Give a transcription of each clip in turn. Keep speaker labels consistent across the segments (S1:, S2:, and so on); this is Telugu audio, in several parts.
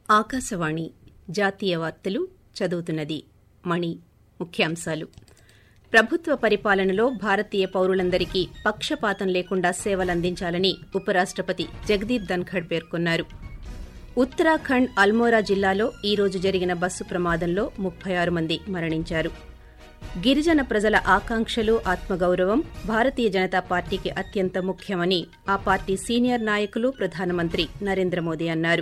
S1: ఆకాశవాణి జాతీయ వార్తలు చదువుతున్నది మణి ముఖ్యాంశాలు ప్రభుత్వ పరిపాలనలో భారతీయ పౌరులందరికీ పక్షపాతం లేకుండా సేవలందించాలని ఉపరాష్టపతి జగదీప్ ధన్ఖడ్ పేర్కొన్నారు ఉత్తరాఖండ్ అల్మోరా జిల్లాలో ఈ రోజు జరిగిన బస్సు ప్రమాదంలో ముప్పై ఆరు మంది మరణించారు గిరిజన ప్రజల ఆకాంక్షలు ఆత్మగౌరవం భారతీయ జనతా పార్టీకి అత్యంత ముఖ్యమని ఆ పార్టీ సీనియర్ నాయకులు ప్రధానమంత్రి నరేంద్ర మోదీ అన్నారు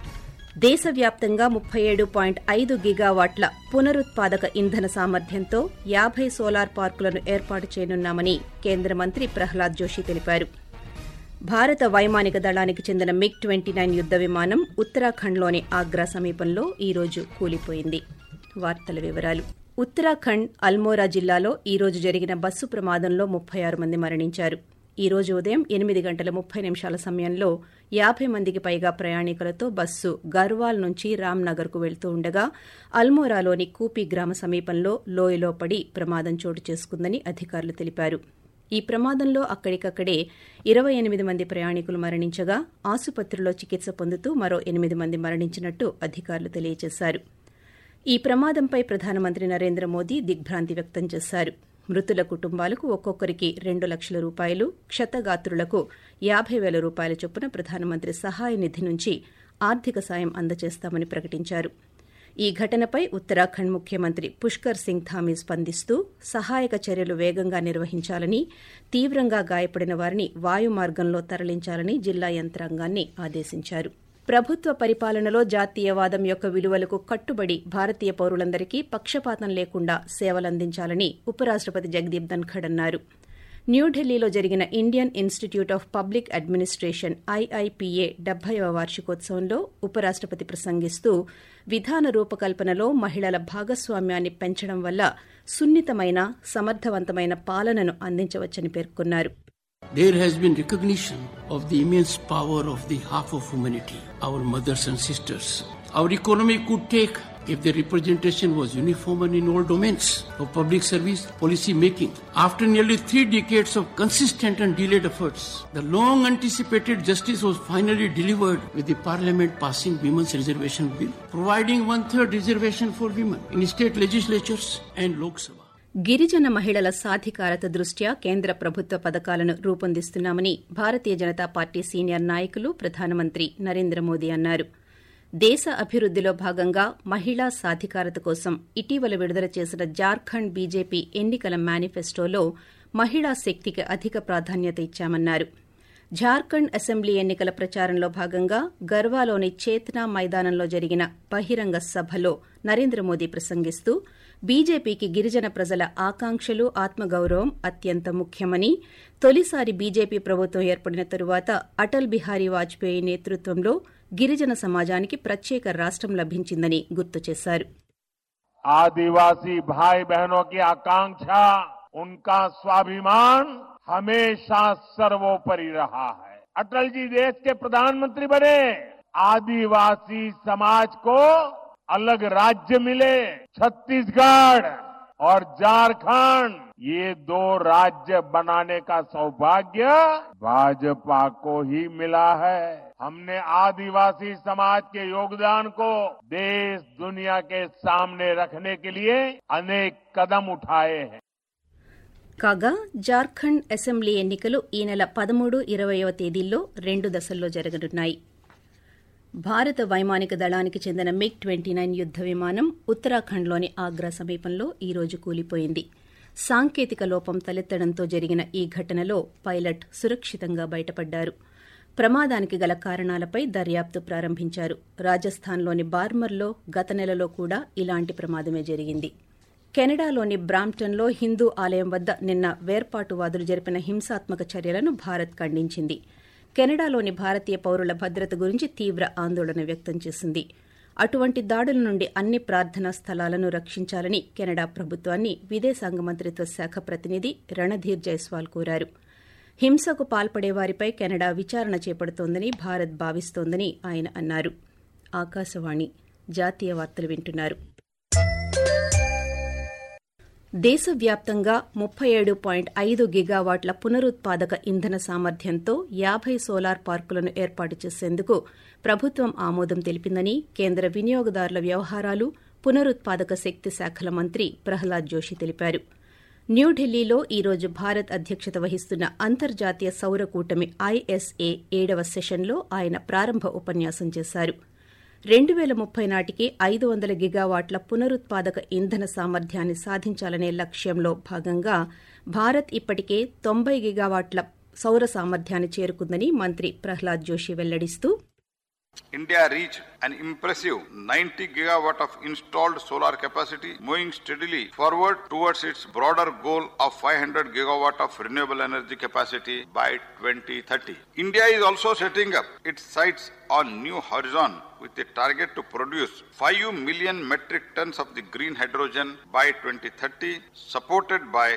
S1: దేశవ్యాప్తంగా ముప్పై ఏడు పాయింట్ ఐదు గిగావాట్ల పునరుత్పాదక ఇంధన సామర్థ్యంతో యాభై సోలార్ పార్కులను ఏర్పాటు చేయనున్నామని కేంద్ర మంత్రి ప్రహ్లాద్ జోషి తెలిపారు భారత వైమానిక దళానికి చెందిన మిగ్ ట్వంటీ నైన్ యుద్ద విమానం ఉత్తరాఖండ్లోని ఆగ్రా సమీపంలో ఈ రోజు కూలిపోయింది వార్తల వివరాలు ఉత్తరాఖండ్ అల్మోరా జిల్లాలో ఈ రోజు జరిగిన బస్సు ప్రమాదంలో ముప్పై ఆరు మంది మరణించారు ఈ రోజు ఉదయం ఎనిమిది గంటల ముప్పై నిమిషాల సమయంలో యాభై మందికి పైగా ప్రయాణికులతో బస్సు గర్వాల్ నుంచి రామ్నగర్కు వెళ్తూ ఉండగా అల్మోరాలోని కూపి గ్రామ సమీపంలో లోయలో పడి ప్రమాదం చోటు చేసుకుందని అధికారులు తెలిపారు ఈ ప్రమాదంలో అక్కడికక్కడే ఇరవై ఎనిమిది మంది ప్రయాణికులు మరణించగా ఆసుపత్రిలో చికిత్స పొందుతూ మరో ఎనిమిది మంది మరణించినట్టు అధికారులు తెలియజేశారు ఈ ప్రమాదంపై ప్రధానమంత్రి నరేంద్ర మోదీ దిగ్భ్రాంతి వ్యక్తం చేశారు మృతుల కుటుంబాలకు ఒక్కొక్కరికి రెండు లక్షల రూపాయలు క్షతగాత్రులకు యాభై వేల రూపాయల చొప్పున ప్రధానమంత్రి సహాయ నిధి నుంచి ఆర్థిక సాయం అందజేస్తామని ప్రకటించారు ఈ ఘటనపై ఉత్తరాఖండ్ ముఖ్యమంత్రి పుష్కర్ సింగ్ ధామీ స్పందిస్తూ సహాయక చర్యలు వేగంగా నిర్వహించాలని తీవ్రంగా గాయపడిన వారిని వాయుమార్గంలో తరలించాలని జిల్లా యంత్రాంగాన్ని ఆదేశించారు ప్రభుత్వ పరిపాలనలో జాతీయవాదం యొక్క విలువలకు కట్టుబడి భారతీయ పౌరులందరికీ పక్షపాతం లేకుండా సేవలందించాలని ఉపరాష్టపతి జగదీప్ ధన్ఖడ్ అన్నారు న్యూఢిల్లీలో జరిగిన Indian Institute of Public Administration IIPA డెబ్బైవ వార్షికోత్సవంలో ఉపరాష్టపతి ప్రసంగిస్తూ విధాన రూపకల్పనలో మహిళల భాగస్వామ్యాన్ని పెంచడం వల్ల సున్నితమైన సమర్థవంతమైన పాలనను అందించవచ్చని పేర్కొన్నారు
S2: There has been recognition of the immense power of the half of humanity, our mothers and sisters. Our economy could take if the representation was uniform in all domains of public service policy making. After nearly three decades of consistent and delayed efforts, the long anticipated justice was finally delivered with the parliament passing women's reservation bill, providing one third reservation for women in state legislatures and Lok Sabha.
S1: గిరిజన మహిళల సాధికారత దృష్ట్యా కేంద్ర ప్రభుత్వ పథకాలను రూపొందిస్తున్నామని భారతీయ జనతా పార్టీ సీనియర్ నాయకులు ప్రధానమంత్రి నరేంద్ర మోదీ అన్నారు దేశ అభివృద్దిలో భాగంగా మహిళా సాధికారత కోసం ఇటీవల విడుదల చేసిన జార్ఖండ్ బీజేపీ ఎన్నికల మేనిఫెస్టోలో మహిళా శక్తికి అధిక ప్రాధాన్యత ఇచ్చామన్నారు జార్ఖండ్ అసెంబ్లీ ఎన్నికల ప్రచారంలో భాగంగా గర్వాలోని చేత్నా మైదానంలో జరిగిన బహిరంగ సభలో నరేంద్ర మోదీ ప్రసంగిస్తూ బీజేపీకి గిరిజన ప్రజల ఆకాంక్షలు ఆత్మగౌరవం అత్యంత ముఖ్యమని తొలిసారి బీజేపీ ప్రభుత్వం ఏర్పడిన తరువాత అటల్ బిహారీ వాజ్పేయి నేతృత్వంలో గిరిజన సమాజానికి ప్రత్యేక రాష్టం లభించిందని గుర్తు చేశారు
S3: आदिवासी भाई बहनों की आकांक्षा उनका स्वाभिमान हमेशा सर्वोपरि रहा है अटल जी देश के प्रधानमंत्री बने आदिवासी समाज को अलग राज्य मिले छत्तीसगढ़ और झारखंड ये दो राज्य बनाने का सौभाग्य भाजपा को ही मिला है हमने आदिवासी समाज के योगदान को देश दुनिया के सामने रखने के लिए अनेक कदम उठाए हैं
S1: కాగా జార్ఖండ్ అసెంబ్లీ ఎన్నికలు ఈ నెల పదమూడు ఇరవయవ తేదీల్లో రెండు దశల్లో జరగనున్నాయి భారత వైమానిక దళానికి చెందిన మిగ్ ట్వంటీ నైన్ యుద్ద విమానం ఉత్తరాఖండ్లోని ఆగ్రా సమీపంలో ఈ రోజు కూలిపోయింది సాంకేతిక లోపం తలెత్తడంతో జరిగిన ఈ ఘటనలో పైలట్ సురక్షితంగా బయటపడ్డారు ప్రమాదానికి గల కారణాలపై దర్యాప్తు ప్రారంభించారు రాజస్థాన్లోని బార్మర్లో గత నెలలో కూడా ఇలాంటి ప్రమాదమే జరిగింది కెనడాలోని బ్రాంప్టన్లో హిందూ ఆలయం వద్ద నిన్న వేర్పాటువాదులు జరిపిన హింసాత్మక చర్యలను భారత్ ఖండించింది కెనడాలోని భారతీయ పౌరుల భద్రత గురించి తీవ్ర ఆందోళన వ్యక్తం చేసింది అటువంటి దాడుల నుండి అన్ని ప్రార్థనా స్థలాలను రక్షించాలని కెనడా ప్రభుత్వాన్ని విదేశాంగ మంత్రిత్వ శాఖ ప్రతినిధి రణధీర్ జైస్వాల్ కోరారు హింసకు పాల్పడే వారిపై కెనడా విచారణ చేపడుతోందని భారత్ భావిస్తోందని ఆయన అన్నారు ఆకాశవాణి జాతీయ వార్తలు వింటున్నారు దేశవ్యాప్తంగా ముప్పై ఏడు పాయింట్ ఐదు గిగావాట్ల పునరుత్పాదక ఇంధన సామర్థ్యంతో యాభై సోలార్ పార్కులను ఏర్పాటు చేసేందుకు ప్రభుత్వం ఆమోదం తెలిపిందని కేంద్ర వినియోగదారుల వ్యవహారాలు పునరుత్పాదక శక్తి శాఖల మంత్రి ప్రహ్లాద్ జోషి తెలిపారు న్యూఢిల్లీలో ఈ రోజు భారత్ అధ్యక్షత వహిస్తున్న అంతర్జాతీయ సౌర కూటమి ఐఎస్ఏ ఏడవ సెషన్లో ఆయన ప్రారంభ ఉపన్యాసం చేశారు రెండు పేల ముప్పై నాటికి ఐదు వందల గిగావాట్ల పునరుత్పాదక ఇంధన సామర్థ్యాన్ని సాధించాలనే లక్ష్యంలో భాగంగా భారత్ ఇప్పటికే తొంభై గిగావాట్ల సౌర సామర్థ్యాన్ని చేరుకుందని మంత్రి ప్రహ్లాద్ జోషి వెల్లడిస్తూ
S4: India reached an impressive 90 gigawatt of installed solar capacity, moving steadily forward towards its broader goal of 500 gigawatt of renewable energy capacity by 2030. India is also setting up its sights on new horizon with a target to produce 5 million metric tons of the green hydrogen by 2030, supported by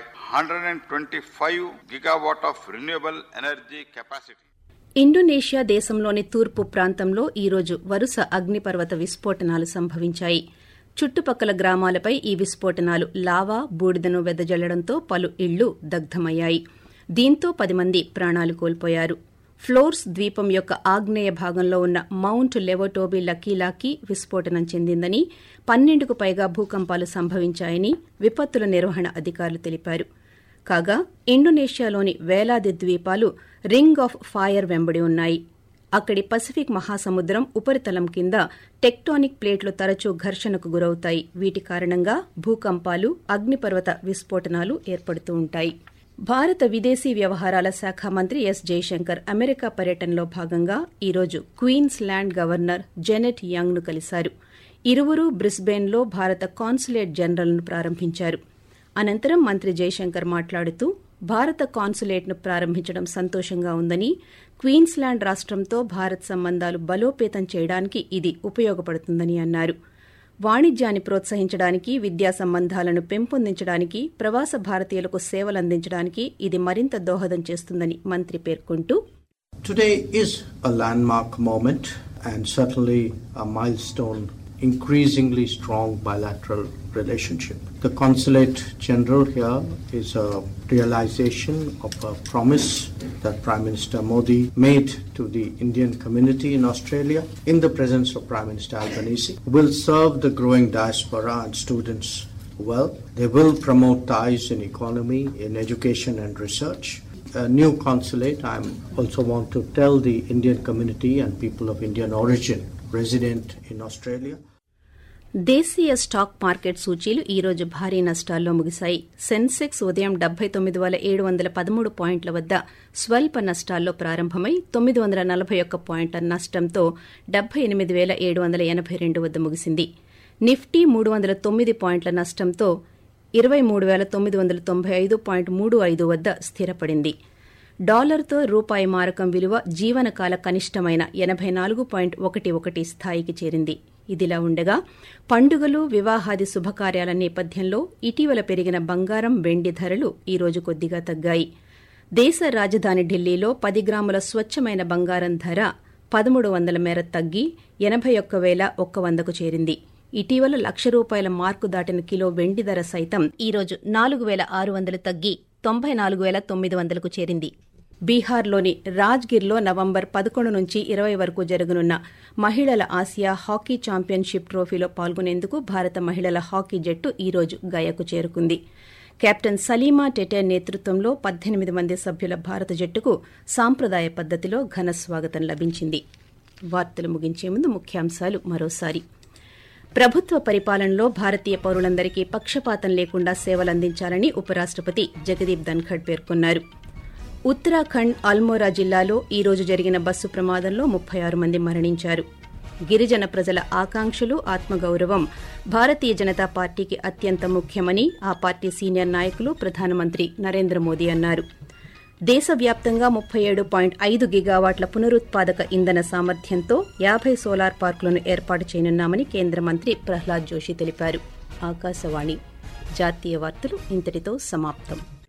S4: 125 gigawatt of renewable energy capacity.
S1: Indonesia దేశంలోని తూర్పు ప్రాంతంలో ఈ రోజు వరుస అగ్నిపర్వత విస్ఫోటనాలు సంభవించాయి చుట్టుపక్కల గ్రామాలపై ఈ విస్ఫోటనాలు లావా బూడిదను వెదజల్లడంతో పలు ఇళ్లు దగ్ధమయ్యాయి దీంతో పది మంది ప్రాణాలు కోల్పోయారు ఫ్లోర్స్ ద్వీపం యొక్క ఆగ్నేయ భాగంలో ఉన్న మౌంట్ లెవోటోబి లకీలాకి విస్ఫోటనం చెందిందని పన్నెండుకు పైగా భూకంపాలు సంభవించాయని విపత్తుల నిర్వహణ అధికారులు తెలిపారు కాగా ఇండోనేషియాలోని వేలాది ద్వీపాలు రింగ్ ఆఫ్ ఫైర్ వెంబడి ఉన్నాయి అక్కడి పసిఫిక్ మహాసముద్రం ఉపరితలం కింద టెక్టానిక్ ప్లేట్లు తరచూ ఘర్షణకు గురవుతాయి వీటి కారణంగా భూకంపాలు అగ్నిపర్వత విస్ఫోటనాలు ఏర్పడుతూ ఉంటాయి భారత విదేశీ వ్యవహారాల శాఖ మంత్రి ఎస్ జైశంకర్ అమెరికా పర్యటనలో భాగంగా ఈరోజు Queensland governor Jeanette Young ను కలిశారు ఇరువురు బ్రిస్బెన్లో భారత కాన్సులేట్ జనరల్ను ప్రారంభించారు అనంతరం మంత్రి జైశంకర్ మాట్లాడుతూ భారత కాన్సులేట్ను ప్రారంభించడం సంతోషంగా ఉందని క్వీన్స్లాండ్ రాష్టంతో భారత్ సంబంధాలు బలోపేతం చేయడానికి ఇది ఉపయోగపడుతుందని అన్నారు వాణిజ్యాన్ని ప్రోత్సహించడానికి విద్యా సంబంధాలను పెంపొందించడానికి ప్రవాస భారతీయులకు సేవలందించడానికి ఇది మరింత దోహదం చేస్తుందని మంత్రి పేర్కొంటూ
S5: Today is a landmark moment and certainly a milestone increasingly strong bilateral relationship. The Consulate General here is a realization of a promise that Prime Minister Modi made to the Indian community in Australia in the presence of Prime Minister Albanese will serve the growing diaspora and students well. They will promote ties in economy, in education and research. A new consulate, I also want to tell the Indian community and people of Indian origin resident in Australia
S1: దేశీయ స్టాక్ మార్కెట్ సూచీలు ఈ రోజు భారీ నష్టాల్లో ముగిశాయి సెన్సెక్స్ ఉదయం డెబ్బై తొమ్మిది వేల ఏడు వందల పదమూడు పాయింట్ల వద్ద స్వల్ప నష్టాల్లో ప్రారంభమై తొమ్మిది వందల నలభై ఒక్క పాయింట్ల నష్టంతో డెబ్బై ఎనిమిది వేల ఏడు వందల ఎనభై రెండు వద్ద ముగిసింది నిఫ్టీ మూడు వందల తొమ్మిది పాయింట్ల నష్టంతో ఇరవై మూడు వేల తొమ్మిది వందల తొంభై ఐదు పాయింట్ మూడు ఐదు వద్ద స్థిరపడింది డాలర్తో రూపాయి మారకం విలువ జీవనకాల కనిష్టమైన ఎనభై నాలుగు పాయింట్ ఒకటి ఒకటి స్థాయికి చేరింది ఇదిలా ఉండగా పండుగలు వివాహాది శుభకార్యాల నేపథ్యంలో ఇటీవల పెరిగిన బంగారం వెండి ధరలు ఈ రోజు కొద్దిగా తగ్గాయి దేశ రాజధాని ఢిల్లీలో పది గ్రాముల స్వచ్ఛమైన బంగారం ధర పదమూడు వందల మేర తగ్గి ఎనభై ఒక్క వేల ఒక్క వందకు చేరింది ఇటీవల లక్ష రూపాయల మార్కు దాటిన కిలో వెండి ధర సైతం ఈ రోజు నాలుగు వేల ఆరు వందలు తగ్గి తొంభై నాలుగు వేల తొమ్మిది వందలకు చేరింది బీహార్లోని రాజ్గిర్లో నవంబర్ పదకొండు నుంచి ఇరవై వరకు జరగనున్న మహిళల ఆసియా హాకీ ఛాంపియన్షిప్ ట్రోఫీలో పాల్గొనేందుకు భారత మహిళల హాకీ జట్టు ఈ రోజు గయకు చేరుకుంది కెప్టెన్ సలీమా టెటే నేతృత్వంలో పద్దెనిమిది మంది సభ్యుల భారత జట్టుకు సాంప్రదాయ పద్దతిలో ఘన స్వాగతం లభించింది వార్తలు ముగించే ముందు ముఖ్యాంశాలు మరోసారి ప్రభుత్వ పరిపాలనలో భారతీయ పౌరులందరికీ పక్షపాతం లేకుండా సేవలందించాలని ఉపరాష్టపతి జగదీప్ ధన్ఖడ్ పేర్కొన్నారు ఉత్తరాఖండ్ అల్మోరా జిల్లాలో ఈ రోజు జరిగిన బస్సు ప్రమాదంలో ముప్పై ఆరు మంది మరణించారు గిరిజన ప్రజల ఆకాంక్షలు ఆత్మగౌరవం భారతీయ జనతా పార్టీకి అత్యంత ముఖ్యమని ఆ పార్టీ సీనియర్ నాయకులు ప్రధానమంత్రి నరేంద్ర మోదీ అన్నారు దేశవ్యాప్తంగా ముప్పై ఏడు పాయింట్ ఐదు గిగావాట్ల పునరుత్పాదక ఇంధన సామర్థ్యంతో యాభై సోలార్ పార్కులను ఏర్పాటు చేయనున్నామని కేంద్ర మంత్రి ప్రహ్లాద్ జోషి తెలిపారు ఆకాశవాణి జాతీయ వార్తలు ఇంతటితో సమాప్తం